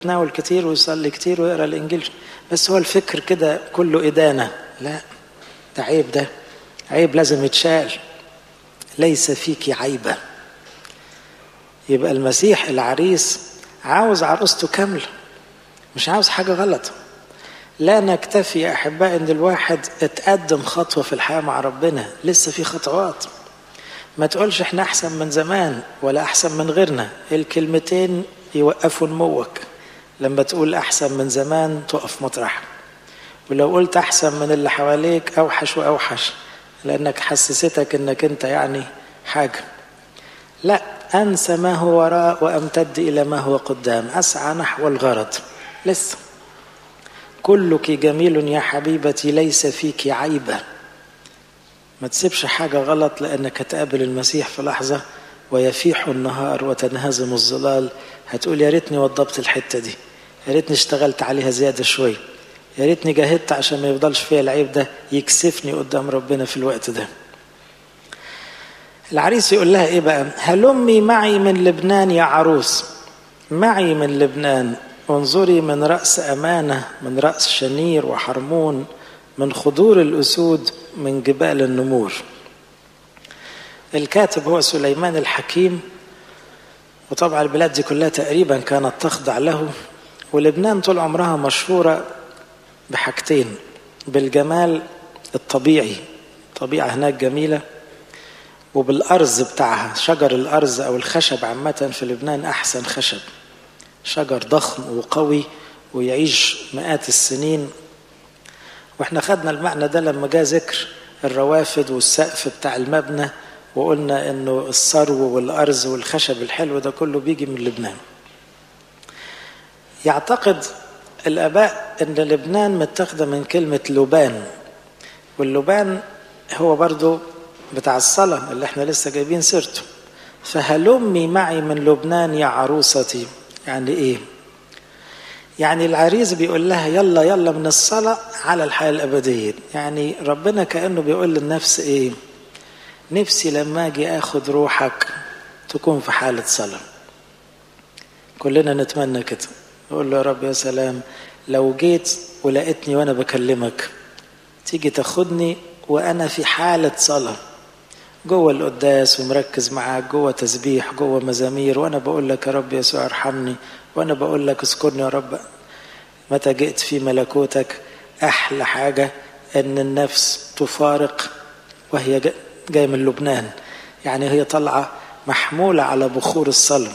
يتناول كتير ويصلي كتير ويقرا الانجيل بس هو الفكر كده كله ادانه لا ده عيب ده عيب لازم يتشال ليس فيك عيبه يبقى المسيح العريس عاوز عروسته كامله مش عاوز حاجه غلط لا نكتفي يا احبائي ان الواحد اتقدم خطوه في الحياه مع ربنا لسه في خطوات ما تقولش احنا احسن من زمان ولا احسن من غيرنا الكلمتين يوقفوا نموك لما تقول احسن من زمان تقف مطرح ولو قلت احسن من اللي حواليك اوحش واوحش لانك حسستك انك انت يعني حاجه لا انسى ما هو وراء وامتد الى ما هو قدام اسعى نحو الغرض لسه كلك جميل يا حبيبتي ليس فيك عيبه ما تسيبش حاجه غلط لانك هتقابل المسيح في لحظه ويفيح النهار وتنهزم الظلال هتقول يا ريتني وضبت الحته دي يا ريتني اشتغلت عليها زياده شويه يا ريتني جاهدت عشان ما يفضلش فيا العيب ده يكسفني قدام ربنا في الوقت ده العريس يقول لها ايه بقى هلمي معي من لبنان يا عروس معي من لبنان انظري من رأس أمانة من رأس شنير وحرمون من خضور الأسود من جبال النمور الكاتب هو سليمان الحكيم وطبعا البلاد دي كلها تقريبا كانت تخضع له ولبنان طول عمرها مشهورة بحاجتين بالجمال الطبيعي الطبيعة هناك جميلة وبالأرز بتاعها شجر الأرز أو الخشب عامة في لبنان أحسن خشب شجر ضخم وقوي ويعيش مئات السنين واحنا خدنا المعنى ده لما جاء ذكر الروافد والسقف بتاع المبنى وقلنا انه الثرو والارز والخشب الحلو ده كله بيجي من لبنان يعتقد الاباء ان لبنان متاخده من كلمه لبان واللبان هو برضو بتاع الصلاه اللي احنا لسه جايبين سيرته فهلمي معي من لبنان يا عروستي يعني ايه يعني العريس بيقول لها يلا يلا من الصلاة على الحياة الأبدية يعني ربنا كأنه بيقول للنفس ايه نفسي لما اجي اخد روحك تكون في حالة صلاة كلنا نتمنى كده نقول له يا رب يا سلام لو جيت ولقيتني وانا بكلمك تيجي تاخدني وانا في حالة صلاة جوه القداس ومركز معاك جوه تسبيح جوه مزامير وانا بقول لك يا رب يسوع ارحمني وانا بقول لك اذكرني يا رب متى جئت في ملكوتك احلى حاجه ان النفس تفارق وهي جايه من لبنان يعني هي طالعه محموله على بخور الصلاه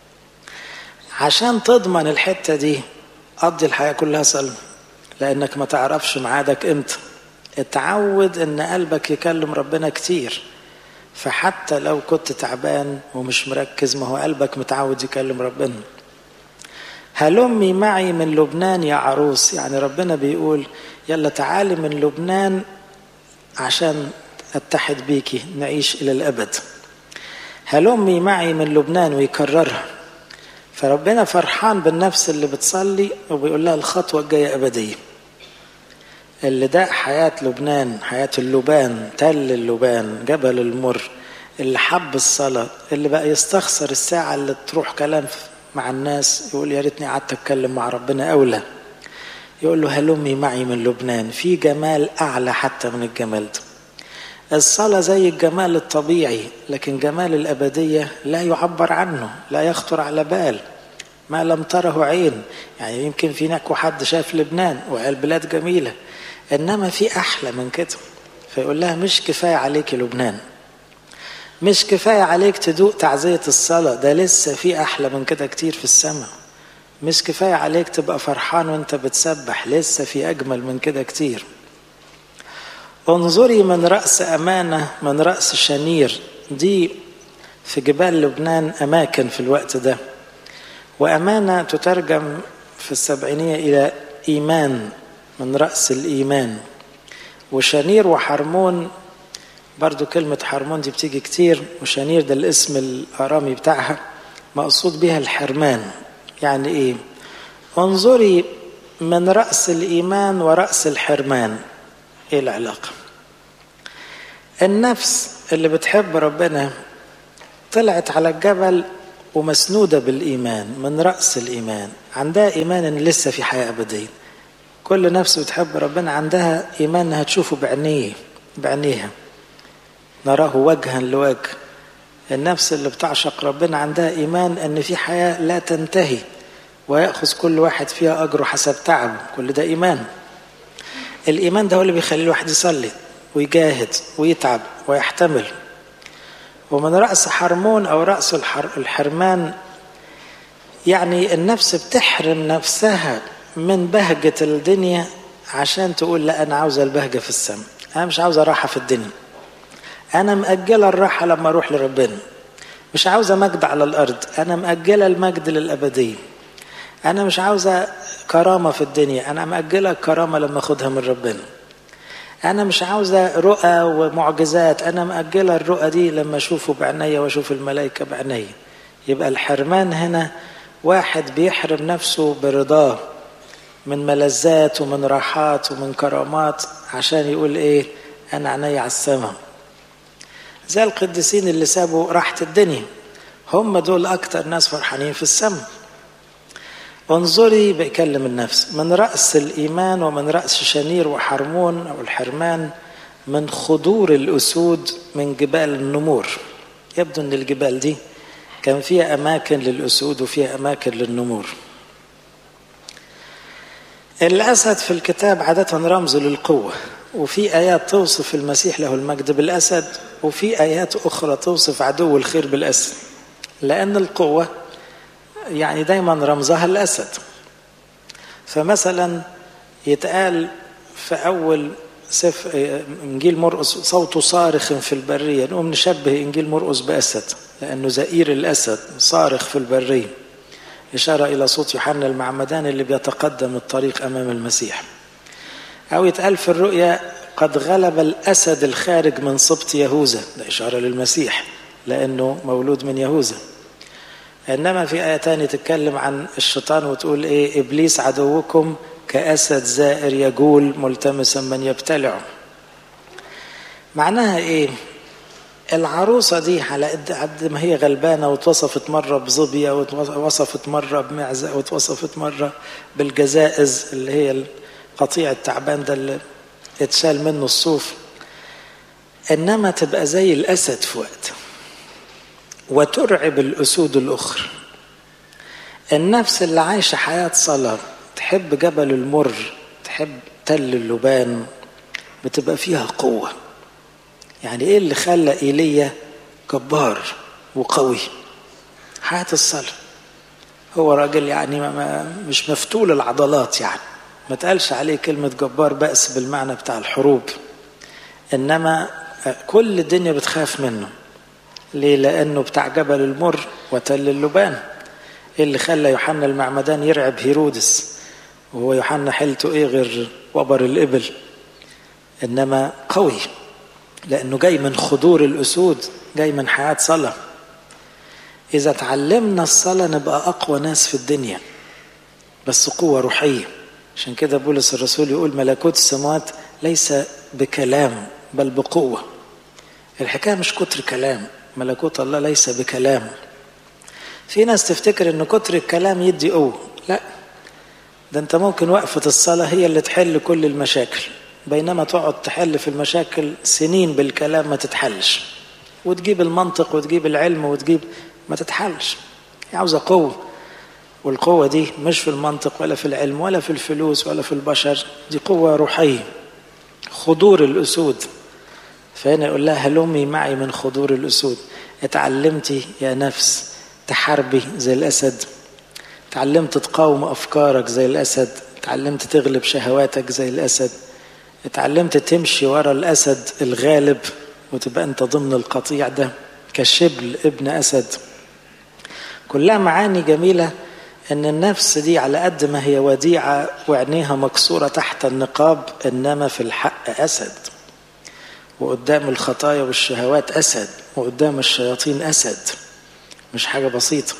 عشان تضمن الحته دي قضي الحياه كلها صلاه لانك ما تعرفش ميعادك امتى اتعود ان قلبك يكلم ربنا كتير فحتى لو كنت تعبان ومش مركز ما هو قلبك متعود يكلم ربنا هلمي معي من لبنان يا عروس يعني ربنا بيقول يلا تعالي من لبنان عشان اتحد بيكي نعيش الى الابد هلمي معي من لبنان ويكررها فربنا فرحان بالنفس اللي بتصلي وبيقول لها الخطوه الجايه ابديه اللي ده حياة لبنان حياة اللبان تل اللبان جبل المر اللي حب الصلاة اللي بقى يستخسر الساعة اللي تروح كلام مع الناس يقول يا ريتني قعدت اتكلم مع ربنا أولى يقول له هلمي معي من لبنان في جمال أعلى حتى من الجمال ده الصلاة زي الجمال الطبيعي لكن جمال الأبدية لا يعبر عنه لا يخطر على بال ما لم تره عين يعني يمكن في هناك حد شاف لبنان والبلاد جميله انما في احلى من كده فيقول لها مش كفايه عليك لبنان مش كفايه عليك تدوق تعزيه الصلاه ده لسه في احلى من كده كتير في السماء مش كفايه عليك تبقى فرحان وانت بتسبح لسه في اجمل من كده كتير انظري من راس امانه من راس شنير دي في جبال لبنان اماكن في الوقت ده وامانه تترجم في السبعينيه الى ايمان من رأس الإيمان وشنير وحرمون برضو كلمة حرمون دي بتيجي كتير وشنير ده الاسم الآرامي بتاعها مقصود بها الحرمان يعني إيه انظري من رأس الإيمان ورأس الحرمان إيه العلاقة النفس اللي بتحب ربنا طلعت على الجبل ومسنودة بالإيمان من رأس الإيمان عندها إيمان إن لسه في حياة أبدية كل نفس بتحب ربنا عندها إيمان إنها تشوفه بعينيه بعينيها نراه وجها لوجه النفس اللي بتعشق ربنا عندها إيمان إن في حياة لا تنتهي ويأخذ كل واحد فيها أجره حسب تعبه كل ده إيمان الإيمان ده هو اللي بيخلي الواحد يصلي ويجاهد ويتعب ويحتمل ومن رأس حرمون أو رأس الحرمان يعني النفس بتحرم نفسها من بهجة الدنيا عشان تقول لا أنا عاوزة البهجة في السماء أنا مش عاوزة راحة في الدنيا أنا مأجلة الراحة لما أروح لربنا مش عاوزة مجد على الأرض أنا مأجلة المجد للأبدية أنا مش عاوزة كرامة في الدنيا أنا مأجلة الكرامة لما أخدها من ربنا أنا مش عاوزة رؤى ومعجزات أنا مأجلة الرؤى دي لما أشوفه بعينيا وأشوف الملائكة بعينيا يبقى الحرمان هنا واحد بيحرم نفسه برضاه من ملذات ومن راحات ومن كرامات عشان يقول إيه أنا عيني على السماء زي القديسين اللي سابوا راحة الدنيا هم دول أكتر ناس فرحانين في السماء انظري بيكلم النفس من رأس الإيمان ومن رأس شنير وحرمون أو الحرمان من خضور الأسود من جبال النمور يبدو أن الجبال دي كان فيها أماكن للأسود وفيها أماكن للنمور الأسد في الكتاب عادة رمز للقوة وفي آيات توصف المسيح له المجد بالأسد وفي آيات أخرى توصف عدو الخير بالأسد لأن القوة يعني دايما رمزها الأسد فمثلا يتقال في أول سفر إنجيل مرقس صوته صارخ في البرية نقوم نشبه إنجيل مرقس بأسد لأنه زئير الأسد صارخ في البرية إشارة إلى صوت يوحنا المعمدان اللي بيتقدم الطريق أمام المسيح أو يتقال في الرؤيا قد غلب الأسد الخارج من سبط يهوذا ده إشارة للمسيح لأنه مولود من يهوذا إنما في آية تانية تتكلم عن الشيطان وتقول إيه إبليس عدوكم كأسد زائر يجول ملتمسا من يبتلعه معناها إيه العروسة دي على قد ما هي غلبانة واتوصفت مرة بظبية واتوصفت مرة بمعزة واتوصفت مرة بالجزائز اللي هي القطيع التعبان ده اللي اتشال منه الصوف إنما تبقى زي الأسد في وقت وترعب الأسود الأخرى النفس اللي عايشة حياة صلاة تحب جبل المر تحب تل اللبان بتبقى فيها قوة يعني ايه اللي خلى ايليا جبار وقوي حياة الصلاة هو راجل يعني ما مش مفتول العضلات يعني ما تقالش عليه كلمة جبار بأس بالمعنى بتاع الحروب إنما كل الدنيا بتخاف منه ليه لأنه بتاع جبل المر وتل اللبان إيه اللي خلى يوحنا المعمدان يرعب هيرودس وهو يوحنا حيلته إيه غير وبر الإبل إنما قوي لأنه جاي من خضور الأسود جاي من حياة صلاة إذا تعلمنا الصلاة نبقى أقوى ناس في الدنيا بس قوة روحية عشان كده بولس الرسول يقول ملكوت السماوات ليس بكلام بل بقوة الحكاية مش كتر كلام ملكوت الله ليس بكلام في ناس تفتكر ان كتر الكلام يدي قوة لا ده انت ممكن وقفة الصلاة هي اللي تحل كل المشاكل بينما تقعد تحل في المشاكل سنين بالكلام ما تتحلش وتجيب المنطق وتجيب العلم وتجيب ما تتحلش هي عاوزة قوة والقوة دي مش في المنطق ولا في العلم ولا في الفلوس ولا في البشر دي قوة روحية خضور الأسود فهنا يقول لها هلمي معي من خضور الأسود اتعلمتي يا نفس تحاربي زي الأسد تعلمت تقاوم أفكارك زي الأسد تعلمت تغلب شهواتك زي الأسد اتعلمت تمشي ورا الأسد الغالب وتبقى أنت ضمن القطيع ده كشبل ابن أسد كلها معاني جميلة أن النفس دي على قد ما هي وديعة وعينيها مكسورة تحت النقاب إنما في الحق أسد وقدام الخطايا والشهوات أسد وقدام الشياطين أسد مش حاجة بسيطة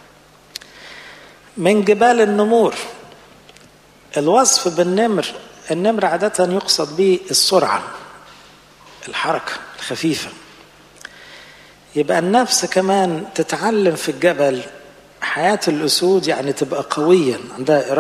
من جبال النمور الوصف بالنمر النمر عادة يقصد به السرعة الحركة الخفيفة يبقى النفس كمان تتعلم في الجبل حياة الأسود يعني تبقى قويا عندها